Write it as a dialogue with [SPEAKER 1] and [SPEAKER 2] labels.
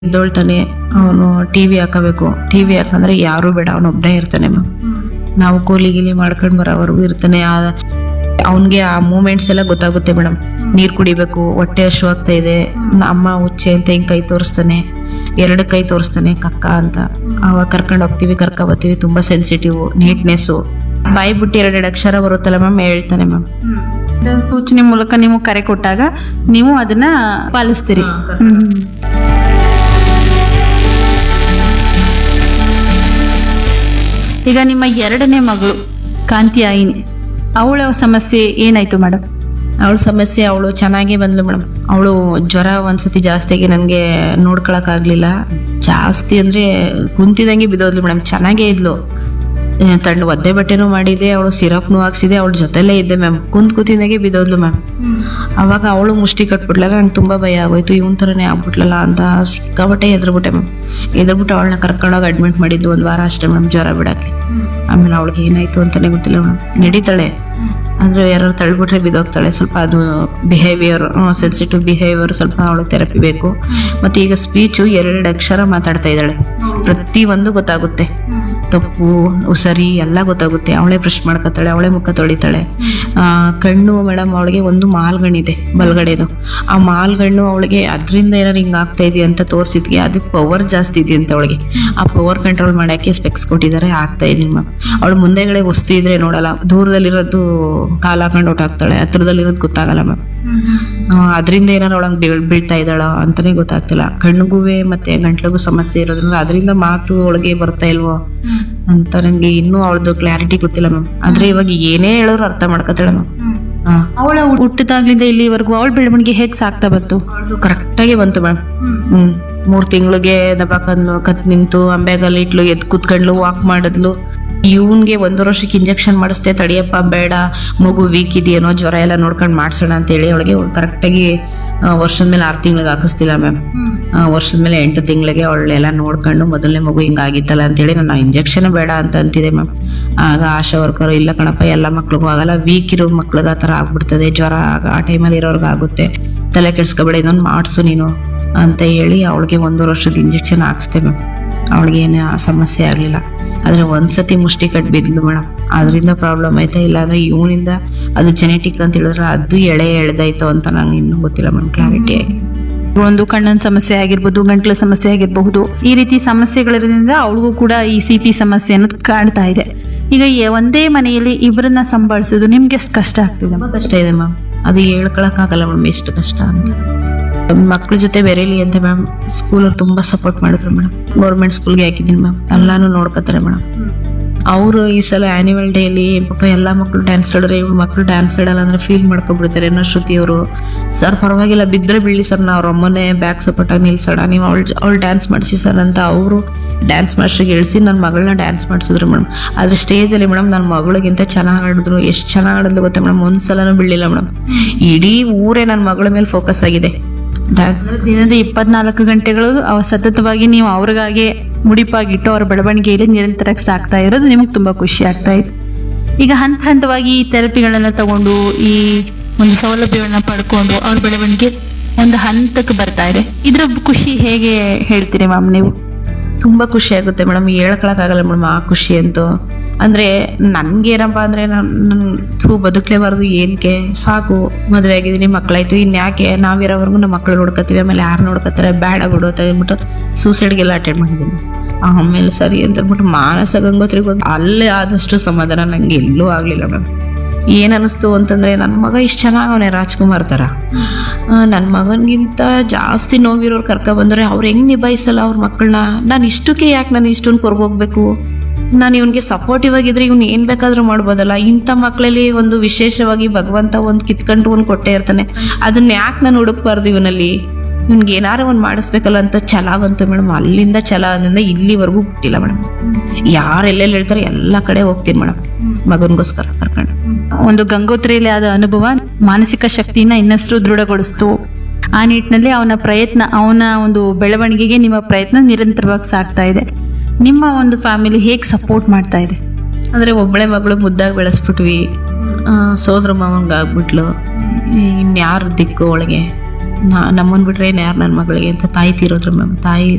[SPEAKER 1] ಎದ್ದೊಳ್ತಾನೆ ಅವನು ಟಿವಿ ಹಾಕಬೇಕು ಟಿವಿ ಹಾಕಂದ್ರೆ ಯಾರು ಬೇಡ ಅವನು ಒಬ್ಬನೇ ಇರ್ತಾನೆ ಮ್ಯಾಮ್ ನಾವು ಕೂಲಿ ಗೀಲಿ ಮಾಡ್ಕೊಂಡು ಬರೋವರೆಗೂ ಇರ್ತಾನೆ ಅವನಿಗೆ ಆ ಮೂಮೆಂಟ್ಸ್ ಎಲ್ಲ ಗೊತ್ತಾಗುತ್ತೆ ಮೇಡಮ್ ನೀರು ಕುಡಿಬೇಕು ಹೊಟ್ಟೆ ಹಶು ಆಗ್ತಾ ಇದೆ ಅಮ್ಮ ಹುಚ್ಚೆ ಅಂತ ಹಿಂಗೆ ಕೈ ತೋರಿಸ್ತಾನೆ ಎರಡು ಕೈ ತೋರಿಸ್ತಾನೆ ಕಕ್ಕ ಅಂತ ಅವಾಗ ಕರ್ಕೊಂಡು ಹೋಗ್ತೀವಿ ಕರ್ಕೊ ಬರ್ತೀವಿ ತುಂಬಾ ಸೆನ್ಸಿಟಿವ್ ನೀಟ್ನೆಸ್ಸು ಬಾಯಿ ಬಿಟ್ಟು ಎರಡೆರಡು ಅಕ್ಷರ ಬರುತ್ತಲ್ಲ ಮ್ಯಾಮ್ ಹೇಳ್ತಾನೆ ಮ್ಯಾಮ್
[SPEAKER 2] ಒಂದು ಸೂಚನೆ ಮೂಲಕ ನೀವು ಕರೆ ಕೊಟ್ಟಾಗ ನೀವು ಅದನ್ನ ಪಾಲಿಸ್ತೀರಿ ಹ್ಮ್. ಈಗ ನಿಮ್ಮ ಎರಡನೇ ಮಗಳು ಕಾಂತಿ ಆಯಿನಿ ಅವಳ ಸಮಸ್ಯೆ ಏನಾಯ್ತು ಮೇಡಮ್
[SPEAKER 1] ಅವಳ ಸಮಸ್ಯೆ ಅವಳು ಚೆನ್ನಾಗೇ ಬಂದ್ಲು ಮೇಡಮ್ ಅವಳು ಜ್ವರ ಒಂದ್ಸತಿ ಜಾಸ್ತಿಯಾಗಿ ನನಗೆ ನೋಡ್ಕೊಳಕ್ಕಾಗ್ಲಿಲ್ಲ ಜಾಸ್ತಿ ಅಂದರೆ ಕುಂತಿದಂಗೆ ಬಿದ್ದೋದ್ಲು ಮೇಡಮ್ ಚೆನ್ನಾಗೇ ಇದ್ಲು ಆ, ತಣ್ಣು ಒದ್ದೆ ಬಟ್ಟೆನೂ ಮಾಡಿದೆ ಅವಳು ಸಿರಪ್ನು ಹಾಕ್ಸಿದೆ ಅವಳ ಜೊತೆಲೇ ಇದ್ದೆ ಮ್ಯಾಮ್ ಕುಂತ್ ಕೂತಿದಂಗೆ ಬಿದ್ದೋದ್ಲು ಮ್ಯಾಮ್ ಅವಾಗ ಅವಳು ಮುಷ್ಟಿ ಕಟ್ಬಿಟ್ಲಲ್ಲ ನಂಗೆ ತುಂಬ ಭಯ ಆಗೋಯ್ತು ಇವನ್ ಥರನೇ ಆಗ್ಬಿಟ್ಲಲ್ಲ ಅಂತ ಸಿಕ್ಕಾಬಟ್ಟೆ ಎದ್ರುಬಿಟ್ಟೆ ಮ್ಯಾಮ್ ಎದ್ರುಬಿಟ್ಟು ಅವಳನ್ನ ಕರ್ಕೊಂಡೋಗಿ ಅಡ್ಮಿಟ್ ಮಾಡಿದ್ದು ಒಂದು ವಾರ ಅಷ್ಟೇ ಮೇಡಮ್ ಜ್ವರ ಬಿಡಕ್ಕೆ ಆಮೇಲೆ ಅವಳಿಗೆ ಏನಾಯ್ತು ಅಂತಾನೆ ಗೊತ್ತಿಲ್ಲ ಮೇಡಮ್ ನಡೀತಾಳೆ ಅಂದ್ರೆ ಯಾರು ತಳ್ಬಿಟ್ರೆ ಬಿದ್ದೋಗ್ತಾಳೆ ಸ್ವಲ್ಪ ಅದು ಬಿಹೇವಿಯರ್ ಸೆನ್ಸಿಟಿವ್ ಬಿಹೇವಿಯರ್ ಸ್ವಲ್ಪ ಅವಳು ಥೆರಪಿ ಬೇಕು ಮತ್ತೆ ಈಗ ಸ್ಪೀಚು ಎರಡೆರಡು ಅಕ್ಷರ ಮಾತಾಡ್ತಾ ಇದ್ದಾಳೆ ಪ್ರತಿ ಒಂದು ಗೊತ್ತಾಗುತ್ತೆ ತಪ್ಪು ಸರಿ ಎಲ್ಲ ಗೊತ್ತಾಗುತ್ತೆ ಅವಳೇ ಬ್ರಷ್ ಮಾಡ್ಕೊತಾಳೆ ಅವಳೇ ಮುಖ ತೊಳಿತಾಳೆ ಆ, ಕಣ್ಣು ಮೇಡಮ್ ಅವಳಿಗೆ ಒಂದು ಮಾಲ್ಗಣ್ಣಿದೆ ಬಲ್ಗಡೆದು ಆ ಮಾಲ್ಗಣ್ಣು ಅವಳಿಗೆ ಅದರಿಂದ ಏನಾರು ಹಿಂಗೆ ಆಗ್ತಾ ಇದೆಯಾ ಅಂತ ತೋರಿಸಿದ್ಗೆ ಅದು ಪವರ್ ಜಾಸ್ತಿ ಇದೆಯಂತೆ ಅವಳಿಗೆ ಆ ಪವರ್ ಕಂಟ್ರೋಲ್ ಮಾಡೋಕ್ಕೆ ಸ್ಪೆಕ್ಸ್ ಕೊಟ್ಟಿದ್ದಾರೆ ಆಗ್ತಾ ಇದೀನಿ ಮ್ಯಾಮ್ ಅವಳು ಮುಂದೆಗಡೆ ವಸ್ತು ಇದ್ರೆ ನೋಡಲ್ಲ ದೂರದಲ್ಲಿರೋದು ಕಾಲು ಹಾಕೊಂಡು ಹೊಟ್ಟಾಗ್ತಾಳೆ ಹತ್ರದಲ್ಲಿರೋದು ಗೊತ್ತಾಗಲ್ಲ ಮ್ಯಾಮ್ ಅದರಿಂದ ಏನಾರು ಅವಳಂಗೆ ಬೀಳ್ ಬೀಳ್ತಾ ಇದ್ದಾಳ ಅಂತಾನೆ ಗೊತ್ತಾಗ್ತಿಲ್ಲ ಕಣ್ಣಿಗೂವೆ ಮತ್ತೆ ಗಂಟ್ಲಿಗೂ ಸಮಸ್ಯೆ ಇರೋದ್ರಿಂದ ಅದರಿಂದ ಮಾತು ಒಳಗೆ ಬರ್ತಾ ಇಲ್ವೋ ಅಂತ ನನಗೆ ಇನ್ನೂ ಅವಳದು ಕ್ಲಾರಿಟಿ ಗೊತ್ತಿಲ್ಲ ಮ್ಯಾಮ್ ಆದ್ರೆ ಇವಾಗ ಏನೇ ಹೇಳೋರು ಅರ್ಥ ಮಾಡ್ಕೊತಾಳೆ ಮ್ಯಾಮ್ ಹಾ
[SPEAKER 2] ಅವಳ ಹುಟ್ಟಿದಾಗ್ಲಿಂದ ಇಲ್ಲಿವರೆಗೂ ಅವಳ ಬೆಳವಣಿಗೆ ಹೇಗ್ ಸಾಕ್ತಾ ಬಂತು
[SPEAKER 1] ಕರೆಕ್ಟಾಗಿ ಬಂತು ಮ್ಯಾಮ್ ಹ್ಮ್ ಮೂರ್ ತಿಂಗಳಿಗೆ ದಬಾಕಂದ್ಲು ಕತ್ ನಿಂತು ಅಂಬೆಗಲ್ಲಿ ಇಟ್ಲು ಎದ್ ಕೂತ್ಕೊಂಡ್ಲು ವಾಕ್ ಮಾಡಿದ್ಲು ಇವನ್ಗೆ ಒಂದು ವರ್ಷಕ್ಕೆ ಇಂಜೆಕ್ಷನ್ ಮಾಡಿಸ್ದೆ ತಡಿಯಪ್ಪ ಬೇಡ ಮಗು ವೀಕ್ ಇದೆಯೇನೋ ಜ್ವರ ಎಲ್ಲ ನೋಡ್ಕೊಂಡು ಮಾಡ್ಸೋಣ ಅಂತೇಳಿ ಅವಳಿಗೆ ಕರೆಕ್ಟಾಗಿ ವರ್ಷದ ಮೇಲೆ ಆರು ತಿಂಗಳಿಗೆ ಹಾಕಿಸ್ತಿಲ್ಲ ಮ್ಯಾಮ್ ವರ್ಷದ ಮೇಲೆ ಎಂಟು ತಿಂಗಳಿಗೆ ಅವಳೆಲ್ಲ ನೋಡ್ಕೊಂಡು ಮೊದಲನೇ ಮಗು ಹಿಂಗಾಗಿತ್ತಲ್ಲ ಅಂತೇಳಿ ನಾನು ಇಂಜೆಕ್ಷನ್ ಬೇಡ ಅಂತ ಅಂತಿದೆ ಮ್ಯಾಮ್ ಆಗ ಆಶಾ ವರ್ಕರ್ ಇಲ್ಲ ಕಣಪ್ಪ ಎಲ್ಲ ಮಕ್ಳಿಗೂ ಆಗಲ್ಲ ವೀಕ್ ಇರೋ ಮಕ್ಳಿಗೆ ಆ ಥರ ಆಗ್ಬಿಡ್ತದೆ ಜ್ವರ ಆಗ- ಆ ಟೈಮಲ್ಲಿ ಇರೋರ್ಗೆ ಆಗುತ್ತೆ ತಲೆ ಕೆಡ್ಸ್ಕೊಬೇಡ ಇದೊಂದು ಮಾಡಿಸು ನೀನು ಅಂತ ಹೇಳಿ ಅವಳಿಗೆ ಒಂದು ವರ್ಷದ ಇಂಜೆಕ್ಷನ್ ಹಾಕ್ಸ್ದೆ ಮ್ಯಾಮ್ ಅವಳಿಗೆ ಏನು ಸಮಸ್ಯೆ ಆಗಲಿಲ್ಲ ಆದರೆ ಒಂದ್ಸತಿ ಮುಷ್ಟಿ ಕಟ್ ಬಿದ್ಲು ಮೇಡಮ್ ಅದರಿಂದ ಪ್ರಾಬ್ಲಮ್ ಆಯ್ತಾ ಇಲ್ಲ ಅಂದ್ರೆ ಇವನಿಂದ ಅದು ಜೆನೆಟಿಕ್ ಅಂತ ಹೇಳಿದ್ರೆ ಅದು ಎಳೆ ಎಳೆದಾಯ್ತು ಅಂತ ನಂಗೆ ಇನ್ನೂ ಗೊತ್ತಿಲ್ಲ ಮೇಡಮ್ ಕ್ಲಾರಿಟಿಯಾಗಿ
[SPEAKER 2] ಒಂದು ಕಣ್ಣಿನ ಸಮಸ್ಯೆ ಆಗಿರ್ಬೋದು ಗಂಟ್ಲ ಸಮಸ್ಯೆ ಆಗಿರಬಹುದು ಈ ರೀತಿ ಸಮಸ್ಯೆಗಳಿರೋದ್ರಿಂದ ಅವಳಿಗೂ ಕೂಡ ಈ ಸಿ ಪಿ ಸಮಸ್ಯೆ ಅನ್ನೋದು ಕಾಡ್ತಾ ಇದೆ ಈಗ ಎ- ಒಂದೇ ಮನೆಯಲ್ಲಿ ಇಬ್ಬರನ್ನ ಸಂಭಾಳಿಸೋದು ನಿಮ್ಗೆ ಎಷ್ಟು ಕಷ್ಟ ಆಗ್ತಿದೆ
[SPEAKER 1] ತುಂಬ ಕಷ್ಟ ಇದೆ ಮ್ಯಾಮ್ ಅದು ಹೇಳ್ಕೊಳಕ್ಕಾಗಲ್ಲ ಮ್ಯಾಮ್ ಎಷ್ಟು ಕಷ್ಟ ಅಂತ ಮಕ್ಳ ಜೊತೆ ಬೆರೀಲಿ ಅಂತ ಮ್ಯಾಮ್ ಸ್ಕೂಲಲ್ಲಿ ತುಂಬಾ ಸಪೋರ್ಟ್ ಮಾಡಿದ್ರು ಮೇಡಮ್ ಗೌರ್ಮೆಂಟ್ ಸ್ಕೂಲ್ಗೆ ಹಾಕಿದ್ದೀನಿ ಮ್ಯಾಮ್ ಎಲ್ಲಾನು ನೋಡ್ಕೋತಾರೆ ಮೇಡಮ್ ಅವರು ಈ ಸಲ ಆನ್ಯುವಲ್ ಡೇಲಿ ಪಾಪ ಎಲ್ಲ ಮಕ್ಕಳು ಡ್ಯಾನ್ಸ್ ಆಡಿದ್ರೆ ಇವ್ರು ಮಕ್ಕಳು ಡ್ಯಾನ್ಸ್ ಆಡಲ್ಲ ಅಂದ್ರೆ ಫೀಲ್ ಮಾಡ್ಕೊಬಿಡ್ತಾರೆ ಏನೋ ಶ್ರುತಿ ಅವರು ಸರ್ ಪರವಾಗಿಲ್ಲ ಬಿದ್ದರೆ ಬೀಳಿ ಸರ್ ನಾವು ಅಮ್ಮನೇ ಬ್ಯಾಕ್ ಸಪೋರ್ಟಾಗಿ ನಿಲ್ಸೋಣ ನೀವು ಅವಳು ಅವಳು ಡ್ಯಾನ್ಸ್ ಮಾಡಿಸಿ ಸರ್ ಅಂತ ಅವರು ಡ್ಯಾನ್ಸ್ ಮಾಸ್ಟ್ರಿಗೆ ಇಳಿಸಿ ನನ್ನ ಮಗಳನ್ನ ಡ್ಯಾನ್ಸ್ ಮಾಡಿಸಿದ್ರು ಮೇಡಮ್ ಆದರೆ ಸ್ಟೇಜಲ್ಲಿ ಮೇಡಮ್ ನನ್ನ ಮಗಳಿಗಿಂತ ಚೆನ್ನಾಗಿ ಆಡಿದ್ರು ಎಷ್ಟು ಚೆನ್ನಾಗಿ ಆಡಿದ್ಲು ಗೊತ್ತಾ ಮೇಡಮ್ ಒಂದ್ಸಲನೂ ಬೀಳಿಲ್ಲ ಮೇಡಮ್ ಇಡೀ ಊರೇ ನನ್ನ ಮಗಳ ಮೇಲೆ ಫೋಕಸ್ ಆಗಿದೆ ಡ್ಯಾನ್ಸ್
[SPEAKER 2] ದಿನದ ಇಪ್ಪತ್ನಾಲ್ಕು ಗಂಟೆಗಳು ಅವ ಸತತವಾಗಿ ನೀವು ಅವ್ರಿಗಾಗೆ ಮುಡಿಪಾಗಿಟ್ಟು ಅವರ ಬೆಳವಣಿಗೆಯಲ್ಲಿ ನಿರಂತರವಾಗಿ ಸಾಕ್ತಾ ಇರೋದು ನಿಮಗೆ ತುಂಬಾ ಖುಷಿ ಆಗ್ತಾ ಇದೆ ಈಗ ಹಂತ ಹಂತವಾಗಿ ಈ ಥೆರಪಿಗಳನ್ನ ತಗೊಂಡು ಈ ಒಂದು ಸೌಲಭ್ಯಗಳನ್ನ ಪಡ್ಕೊಂಡು ಅವ್ರ ಬೆಳವಣಿಗೆ ಒಂದು ಹಂತಕ್ಕೆ ಬರ್ತಾ ಇದೆ ಇದ್ರ ಖುಷಿ ಹೇಗೆ ಹೇಳ್ತೀರಿ ಮ್ಯಾಮ್ ನೀವು
[SPEAKER 1] ತುಂಬ ಖುಷಿ ಆಗುತ್ತೆ ಮೇಡಮ್ ಹೇಳ್ಕೊಳಕ್ಕಾಗಲ್ಲ ಮೇಡಮ್ ಆ ಖುಷಿ ಅಂತೂ ಅಂದರೆ ನನಗೇನಪ್ಪ ಅಂದರೆ ನನ್ನ ಥೂ ಬದುಕಲೇಬಾರ್ದು ಏನಕ್ಕೆ ಸಾಕು ಮದುವೆ ಆಗಿದ್ದೀನಿ ಮಕ್ಕಳಾಯ್ತು ಇನ್ಯಾಕೆ ನಾವಿರೋವರೆಗೂ ನಮ್ಮ ಮಕ್ಕಳು ನೋಡ್ಕೊತೀವಿ ಆಮೇಲೆ ಯಾರು ನೋಡ್ಕೊತಾರೆ ಬೇಡ ಬಿಡು ಅಂತ ಹೇಳ್ಬಿಟ್ಟು ಸೂಸೈಡ್ಗೆಲ್ಲ ಅಟೆಂಡ್ ಮಾಡಿದ್ದೀನಿ ಆಮೇಲೆ ಸರಿ ಅಂತ ಹೇಳ್ಬಿಟ್ಟು ಮಾನಸ ಗಂಗೋತ್ರಿಗೆ ಹೋಗಿ ಅಲ್ಲೇ ಆದಷ್ಟು ಸಮಾಧಾನ ನನಗೆ ಎಲ್ಲೂ ಆಗಲಿಲ್ಲ ಮ್ಯಾಮ್ ಏನು ಅನ್ನಿಸ್ತು ಅಂತಂದರೆ ನನ್ನ ಮಗ ಇಷ್ಟು ಚೆನ್ನಾಗಿ ಅವನೇ ರಾಜ್ಕುಮಾರ್ ಥರ ನನ್ನ ಮಗನಿಗಿಂತ ಜಾಸ್ತಿ ನೋವಿರೋರು ಕರ್ಕೊ ಬಂದರೆ ಅವ್ರು ಹೆಂಗೆ ನಿಭಾಯಿಸಲ್ಲ ಅವ್ರ ಮಕ್ಕಳನ್ನ ನಾನು ಇಷ್ಟಕ್ಕೆ ಯಾಕೆ ನಾನು ಇಷ್ಟೊಂದು ಕೊರ್ಗೋಗ್ಬೇಕು ನಾನು ಇವನಿಗೆ ಸಪೋರ್ಟಿವ್ ಆಗಿದ್ರೆ ಇವ್ನು ಏನು ಬೇಕಾದ್ರೂ ಮಾಡ್ಬೋದಲ್ಲ ಇಂಥ ಮಕ್ಕಳಲ್ಲಿ ಒಂದು ವಿಶೇಷವಾಗಿ ಭಗವಂತ ಒಂದು ಕಿತ್ಕೊಂಡು ಒಂದು ಕೊಟ್ಟೆ ಇರ್ತಾನೆ ಅದನ್ನ ಯಾಕೆ ನಾನು ಹುಡುಕ್ಬಾರ್ದು ಇವನಲ್ಲಿ ಇವ್ನಿಗೆ ಏನಾರು ಒಂದು ಮಾಡಿಸ್ಬೇಕಲ್ಲ ಅಂತ ಛಲ ಬಂತು ಮೇಡಮ್ ಅಲ್ಲಿಂದ ಛಲ ಅದರಿಂದ ಇಲ್ಲಿವರೆಗೂ ಬಿಟ್ಟಿಲ್ಲ ಮೇಡಮ್ ಯಾರು ಎಲ್ಲೆಲ್ಲಿ ಹೇಳ್ತಾರೆ ಎಲ್ಲ ಕಡೆ ಹೋಗ್ತೀನಿ ಮೇಡಮ್ ಮಗನಿಗೋಸ್ಕರ ಕರ್ಕೊಂಡು
[SPEAKER 2] ಒಂದು ಗಂಗೋತ್ರಿಯಲ್ಲಿ ಆದ ಅನುಭವ ಮಾನಸಿಕ ಶಕ್ತಿನ ಇನ್ನಷ್ಟು ದೃಢಗೊಳಿಸ್ತು ಆ ನಿಟ್ಟಿನಲ್ಲಿ ಅವನ ಪ್ರಯತ್ನ ಅವನ ಒಂದು ಬೆಳವಣಿಗೆಗೆ ನಿಮ್ಮ ಪ್ರಯತ್ನ ನಿರಂತರವಾಗಿ ಸಾಗ್ತಾ ಇದೆ ನಿಮ್ಮ ಒಂದು ಫ್ಯಾಮಿಲಿ ಹೇಗೆ ಸಪೋರ್ಟ್ ಮಾಡ್ತಾ ಇದೆ
[SPEAKER 1] ಅಂದರೆ ಒಬ್ಬಳೆ ಮಗಳು ಮುದ್ದಾಗಿ ಬೆಳೆಸ್ಬಿಟ್ವಿ ಆ, ಸೋದರ ಮಾವಂಗೆ ಆಗ್ಬಿಟ್ಲು ಇನ್ಯಾರು ದಿಕ್ಕು ಅವಳಿಗೆ ನಾ ನಮ್ಮನ್ ಬಿಟ್ರೆ ಯಾರು ನನ್ನ ಮಗಳಿಗೆ ಅಂತ ತಾಯಿ ತೀರೋದ್ರು ಮ್ಯಾಮ್ ತಾಯಿ